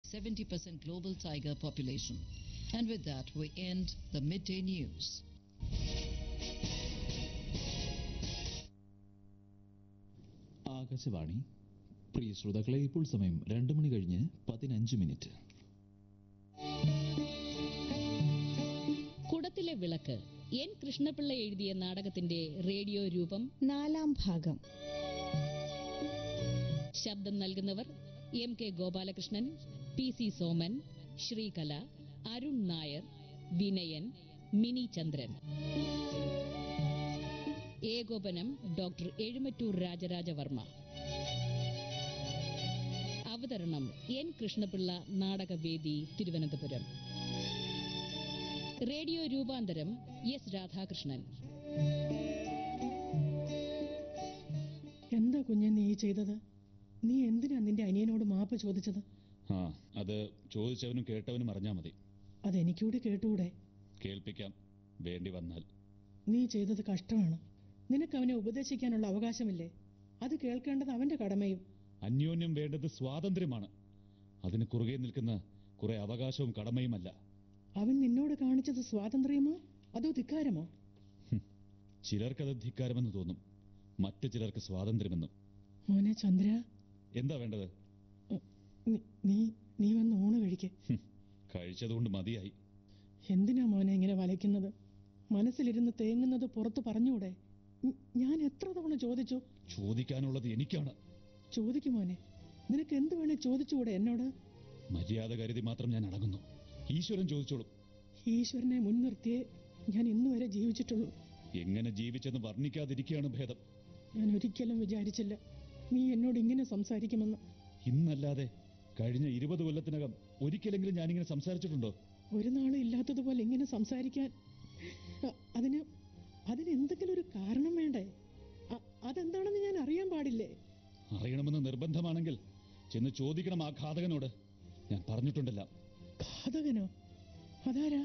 70% global tiger population. And with that, we end the midday news. Akashvani പ്രിയ ശ്രോതാക്കളെ ഇപ്പോൾ സമയം രണ്ട് മണി കഴിഞ്ഞ് പതിനഞ്ച് മിനിറ്റ് കുടത്തിലെ വിളക്ക് എൻ കൃഷ്ണപിള്ള എഴുതിയ നാടകത്തിന്റെ റേഡിയോ രൂപം നാലാം ഭാഗം ശബ്ദം നൽകുന്നവർ M K Gopalakrishnan P C Soman Sreekala Arun Nair Vinayan Mini Chandran ഏകോപനം ഡോക്ടർ എഴുമറ്റൂർ രാജരാജവർമ്മ അവതരണം എൻ കൃഷ്ണപിള്ള നാടകവേദി തിരുവനന്തപുരം റേഡിയോ രൂപാന്തരം എസ് രാധാകൃഷ്ണൻ എന്താ കുഞ്ഞെ നീ ചെയ്തത് നീ എന്തിനാ നിന്റെ അനിയനോട് മാപ്പ് ചോദിച്ചത് ആ അത് ചോദിച്ചവനും കേട്ടവനും അറിഞ്ഞാൽ മതി അതെനിക്കൂടി കേട്ടുകൂടെ കേൾപ്പിക്കാം വേണ്ടി വന്നാൽ നീ ചെയ്തത് കഷ്ടമാണ് നിനക്ക് അവനെ ഉപദേശിക്കാനുള്ള അവകാശമില്ലേ അത് കേൾക്കേണ്ടത് അവന്റെ കടമയും അന്യോന്യം വേണ്ടത് സ്വാതന്ത്ര്യമാണ് അതിന് കുറുകെ നിൽക്കുന്ന കുറെ അവകാശവും കടമയുമല്ല അവൻ നിന്നോട് കാണിച്ചത് സ്വാതന്ത്ര്യമോ അതോ ധിക്കാരമോ ചിലർക്കത് ധിക്കാരമെന്ന് തോന്നും മറ്റു ചിലർക്ക് സ്വാതന്ത്ര്യമെന്നും മോനെ ചന്ദ്ര എന്താ വേണ്ടത് ഉം, നീ- നീ നീ വന്ന് ഊണ് കഴിക്കേ ഹും, കഴിച്ചതുകൊണ്ട് മതിയായി എന്തിനാ മോനെ ഇങ്ങനെ വലയ്ക്കുന്നത് മനസ്സിലിരുന്ന് തേങ്ങുന്നത് പുറത്ത് പറഞ്ഞുകൂടെ ഉം, ഞാൻ എത്ര തവണ ചോദിച്ചു ചോദിക്കാനുള്ളത് എനിക്കാണ് ചോദിക്കും മോനെ നിനക്ക് എന്ത് വേണേ ചോദിച്ചുകൂടെ എന്നോട് മര്യാദ കരുതി മാത്രം ഞാൻ അടങ്ങുന്നു ഈശ്വരൻ ചോദിച്ചോളും ഈശ്വരനെ മുൻനിർത്തിയേ ഞാൻ ഇന്ന് വരെ ജീവിച്ചിട്ടുള്ളൂ എങ്ങനെ ജീവിച്ചെന്ന് വർണ്ണിക്കാതിരിക്കുകയാണ് ഭേദം ഞാൻ ഒരിക്കലും വിചാരിച്ചില്ല നീ എന്നോട് ഇങ്ങനെ സംസാരിക്കുമെന്ന് ഇന്നല്ലാതെ കഴിഞ്ഞ ഇരുപത് കൊല്ലത്തിനകം ഒരിക്കലെങ്കിലും ഞാനിങ്ങനെ സംസാരിച്ചിട്ടുണ്ടോ ഒരു നാളും ഇല്ലാത്തതുപോലെ ഇങ്ങനെ സംസാരിക്കാൻ അ- അതിന് അതിന് എന്തെങ്കിലും ഒരു കാരണം വേണ്ടേ അ- അതെന്താണെന്ന് ഞാൻ അറിയാൻ പാടില്ലേ അറിയണമെന്ന് നിർബന്ധമാണെങ്കിൽ ചെന്ന് ചോദിക്കണം ആ ഘാതകനോട് ഞാൻ പറഞ്ഞിട്ടുണ്ടല്ല ഘാതകനോ അതാരാ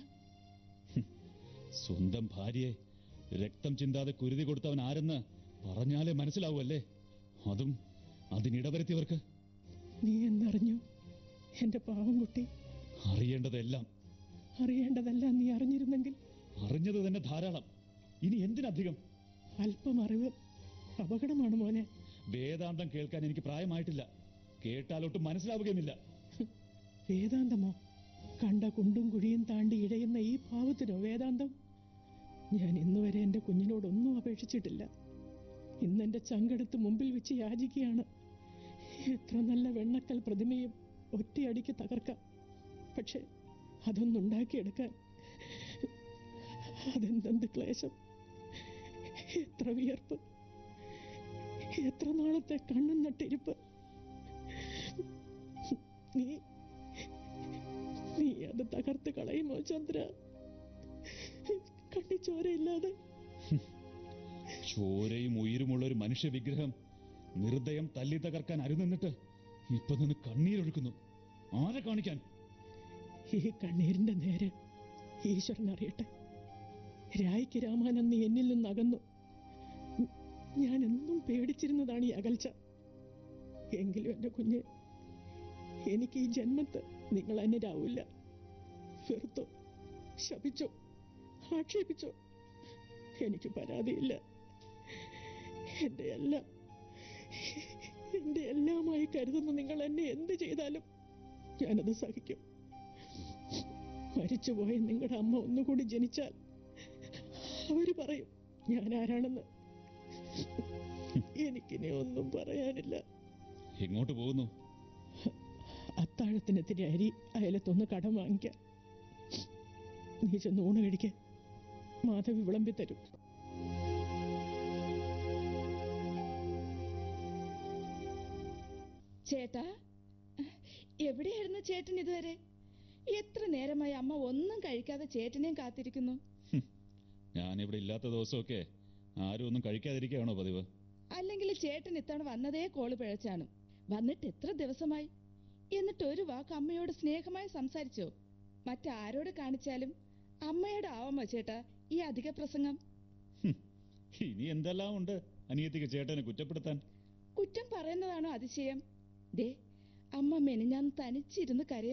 സ്വന്തം ഭാര്യയെ രക്തം ചിന്താതെ കുരുതി കൊടുത്തവൻ ആരെന്ന് പറഞ്ഞാലേ മനസ്സിലാവുമല്ലേ അതും അതിനിടവരുത്തിയവർക്ക് നീ എന്തറിഞ്ഞു എന്റെ പാവം കുട്ടി അറിയേണ്ടതെല്ലാം അറിയേണ്ടതെല്ലാം നീ അറിഞ്ഞിരുന്നെങ്കിൽ അറിഞ്ഞത് തന്നെ ധാരാളം ഇനി എന്തിനധികം അല്പം അറിവ് അപകടമാണ് മോനെ വേദാന്തം കേൾക്കാൻ എനിക്ക് പ്രായമായിട്ടില്ല കേട്ടാലൊട്ടും മനസ്സിലാവുകയുമില്ല വേദാന്തമോ കണ്ട കുണ്ടും കുഴിയും താണ്ടി ഇഴയുന്ന ഈ ഭാവത്തിനോ വേദാന്തം ഞാൻ ഇന്നുവരെ എൻ്റെ കുഞ്ഞിനോടൊന്നും അപേക്ഷിച്ചിട്ടില്ല ഇന്നെൻ്റെ ചങ്കെടുത്ത് മുമ്പിൽ വെച്ച് യാചിക്കുകയാണ് എത്ര നല്ല വെണ്ണക്കൽ പ്രതിമയും ഒറ്റയടിക്ക് തകർക്കാം പക്ഷെ അതൊന്നുണ്ടാക്കിയെടുക്കാൻ അതെന്തെന്ത് ക്ലേശം എത്ര വിയർപ്പ് എത്ര നാളത്തെ കണ്ണും നട്ടിരിപ്പ് നീ നീ അത് തകർത്ത് കളയുമോ ചന്ദ്ര കണ്ണി ചോരയില്ലാതെ ചോരയും ഉயிருമുള്ള ഒരു മനുഷ്യ വിഗ്രഹം നിർദ്ദയം തല്ലി തകർക്കാൻ അരുന്നിട്ട് ഇപ്പൊ നിന്ന് കണ്ണീരൊഴുക്കുന്നു ആരെ കാണിക്കാൻ ഈ കണ്ണീരിന്റെ നേരെ ഈശ്വരൻ അറിയട്ടെ രായ്ക്ക് രാമാനന്ദ് നീ എന്നിൽ നിന്ന് അകന്നു ഉം, ഞാൻ എന്നും പേടിച്ചിരുന്നതാണ് ഈ അകൽച്ച എങ്കിലും എൻ്റെ കുഞ്ഞ് എനിക്ക് ഈ ജന്മത്ത് നിങ്ങൾ അന്യരാവില്ല വെറുത്തോ ശപിച്ചോ ആക്ഷേപിച്ചോ എനിക്ക് പരാതിയില്ല എൻ്റെ എല്ലാം എൻ്റെ എല്ലാമായി കരുതുന്ന നിങ്ങൾ എന്നെ എന്ത് ചെയ്താലും ഞാനത് സഹിക്കും മരിച്ചുപോയ നിങ്ങളുടെ അമ്മ ഒന്നുകൂടി ജനിച്ചാൽ അവര് പറയും ഞാൻ ആരാണെന്ന് എനിക്കിനി ഒന്നും പറയാനില്ല എങ്ങോട്ട് പോകുന്നു അത്താഴത്തിനെത്തിരി അരി അയലത്തൊന്ന് കടം വാങ്ങിക്കാൻ നീ ചെന്ന് ഊണ് കഴിക്ക മാധവി വിളമ്പി തരും ചേട്ടാ എവിടെയായിരുന്നു ചേട്ടൻ ഇതുവരെ എത്ര നേരമായി അമ്മ ഒന്നും കഴിക്കാതെ ചേട്ടനെയും കാത്തിരിക്കുന്നു ഞാനിവിടെ ഇല്ലാത്ത ദിവസമൊക്കെ ആരും ഒന്നും കഴിക്കാതിരിക്കുകയാണോ പതിവ് അല്ലെങ്കിൽ ചേട്ടൻ ഇത്തവണ വന്നതേ കോള് പിഴച്ചാണ് വന്നിട്ട് എത്ര ദിവസമായി എന്നിട്ട് ഒരു വാക്ക് അമ്മയോട് സ്നേഹമായി സംസാരിച്ചോ മറ്റാരോട് കാണിച്ചാലും അമ്മയോട് ആവാമോ ചേട്ടാ ഈ അധിക പ്രസംഗം ഹും, ഇനി എന്തെല്ലാം ഉണ്ട് അനിയത്തിക്ക് ചേട്ടനെ കുറ്റപ്പെടുത്താൻ കുറ്റം പറയുന്നതാണോ അതിശയം ദേ അമ്മ മെനിഞ്ഞാന്ന് തനിച്ചിരുന്ന് കരയുന്ന